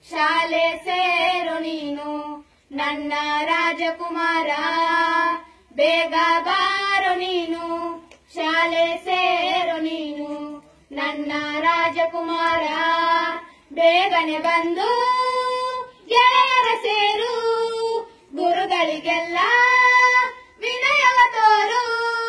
ಶಾಲೆ ಸೇರು ನೀನು ನನ್ನ ರಾಜಕುಮಾರ ಬೇಗ ಬಾರು ನೀನು ಶಾಲೆ ಸೇರು ನೀನು ನನ್ನ ರಾಜಕುಮಾರ ಬೇಗನೆ ಬಂದು ಗೆಳೆಯರ ಸೇರು ಗುರುಗಳಿಗೆಲ್ಲ ವಿನಯವ ತೋರು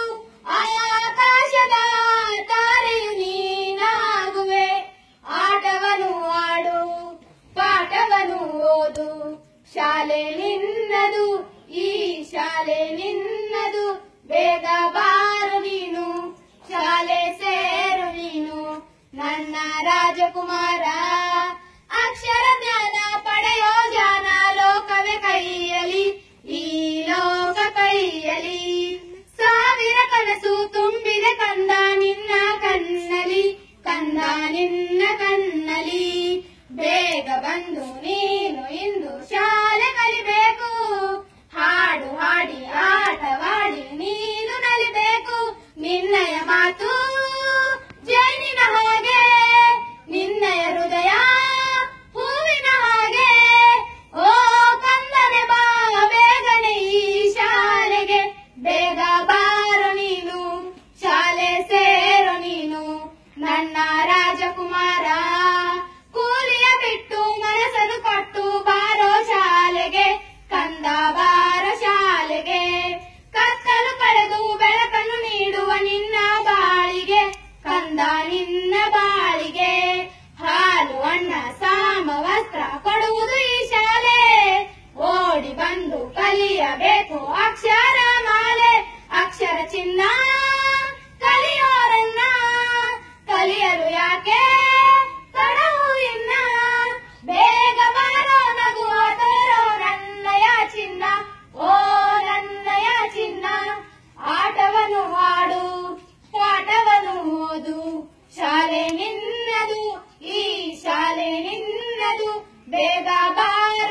ಆಕಾಶದ ತಾರೆಯು ನೀನಾಗುವೆ ಆಟವನು ಆಡು ಪಾಠವನು ಓದು ಶಾಲೆ ನಿನ್ನದು ಈ ಶಾಲೆ ನಿನ್ನದು ಬೇಗ ಬಾರು ನೀನು ಶಾಲೆ ಸೇರು ನೀನು ನನ್ನ ರಾಜಕುಮಾರ ಅಕ್ಷರ ಜ್ಞಾನ ಪಡೆಯೋ ಜಾನ ಲೋಕವೇ ಕೈಯಲಿ ಈ ಲೋಕ ಕೈಯಲಿ ಸಾವಿರ ಕನಸು ತುಂಬಿದೆ ಕಂದ ನಿನ್ನ ಕಣ್ಣಲಿ ಕಂದ ನಿನ್ನ ಕಣ್ಣಲಿ ಬೇಗ ಬಂದು ನೀನು ಇಂದು ಶಾಲೆ ಕಲಿಬೇಕು ಹಾಡು ಹಾಡಿ ಆಟವಾಡಿ ನೀನು ನಲಿಬೇಕು ನಿನ್ನಯ ಮಾತು ಜೈನಿನ ಹಾಗೆ ನಿನ್ನಯ ಹೃದಯ ಹೂವಿನ ಹಾಗೆ ಓ ಕಂದನೆ ಬಾ ಬೇಗನೆ ಈ ಶಾಲೆಗೆ ಬೇಗ ಬಾರು ನೀನು ಶಾಲೆ ಸೇರು ನೀನು ನನ್ನ ರಾಜಕುಮಾರ ಕೂಲಿಯ ಬಿಟ್ಟು ಮನಸ್ಸನ್ನು ಕೊಟ್ಟು ಬಾರೋ ಶಾಲೆಗೆ ಕಂದ ಬಾರ ಶಾಲೆಗೆ ಕತ್ತಲು ಕಳೆದು ಬೆಳಕನ್ನು ನೀಡುವ ನಿನ್ನ ಬಾಳಿಗೆ ಕಂದ ನಿನ್ನ ಬಾಳಿಗೆ ಹಾಲು ಅಣ್ಣ ಸಾಮ ವಸ್ತ್ರ ಕೊಡುವುದು ಈ ಶಾಲೆ ಓಡಿ ಬಂದು ಕಲಿಯಬೇಕು ಅಕ್ಷರ ಮಾಲೆ ಅಕ್ಷರ ಚಿನ್ನ ಕಲಿಯೋರನ್ನ ಕಲಿಯಲು ಯಾಕೆ ತಡವು ಇನ್ನ ಬೇಗ ಬಾರೋ ನಗುವ ತೋರೋ ನನ್ನಯ ಚಿನ್ನ ಓ ನನ್ನಯ ಚಿನ್ನ ಆಟವನ್ನು ಆಡು ಪಾಠವನ್ನು ಓದು ಶಾಲೆ ನಿನ್ನದು ಈ ಶಾಲೆ ನಿನ್ನದು ಬೇಗ ಬಾರ